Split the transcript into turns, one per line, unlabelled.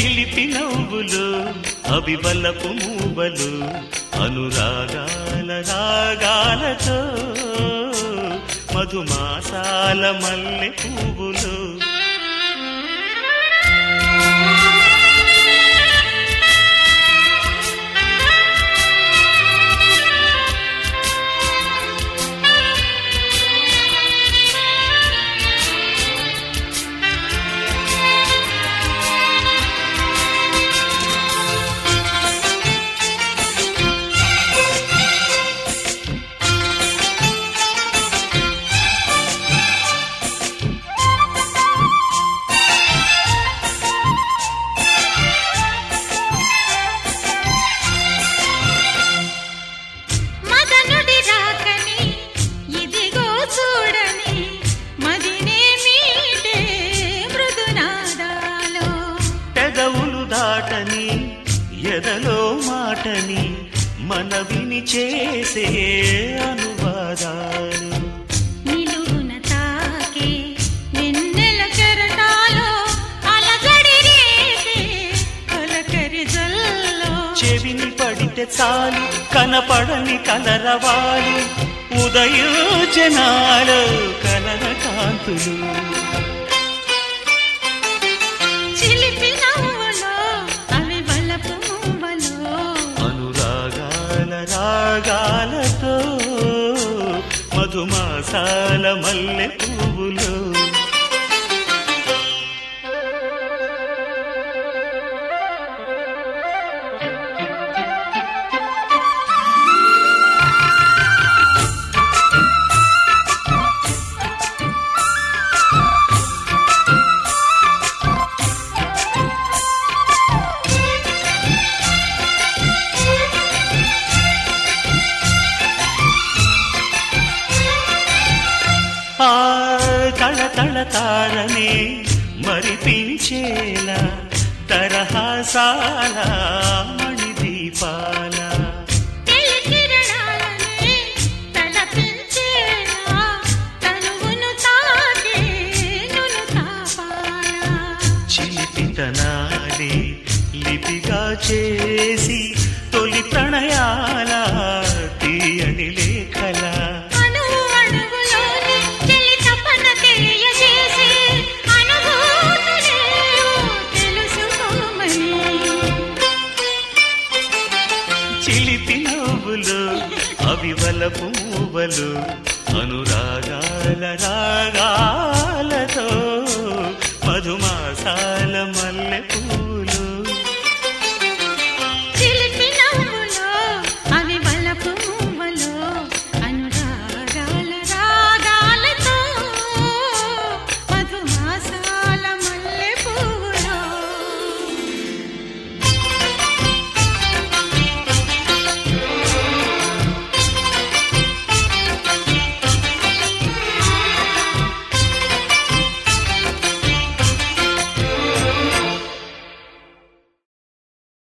చిలిపి నవ్వులు అవివలపు మూవలు అనురాగాల రాగాలతో మధుమాసాల మల్లె పువ్వులు
మదనుడి రాకని ఇదిగో చూడని మదినే మీటే మృదునాదాలో
పెదవులు దాటని ఎదలో మాటని మనవిని చేసే అనువాదాలు
నిలువున తాకే వెన్నెల కెరటాలో అలజడి రేగే కలకరి జల్లో
చెవిని పడితే చాలు కనపడని కలరవాలు ఉదయోజనాలు కలర కాంతులు
చిలిపి నవ్వులో అవి బలపు మువ్వలో
అనురాగాల రాగాలతో మధుమాసాల మల్లె పువ్వులు ఆ తళ తళ తారనే మరిపించేలా తరహాసాల మణిదీపాల
తెలి కిరణాలనే తలపించేలా తనువును తాకే నును తాపాలా
చిలిపితనాలే లిపిగా చేసి తొలి ప్రణయాల తీయని లేఖల
అణువు అణువులోని చెలి తపన తెలియజేసి అనుభూతులేవో తెలుసుకోమని
చిలిపి నవ్వులు అవివలపు మూవలు అనురాగాల రాగాలతో మధుమాసాల మల్లె పువ్వులు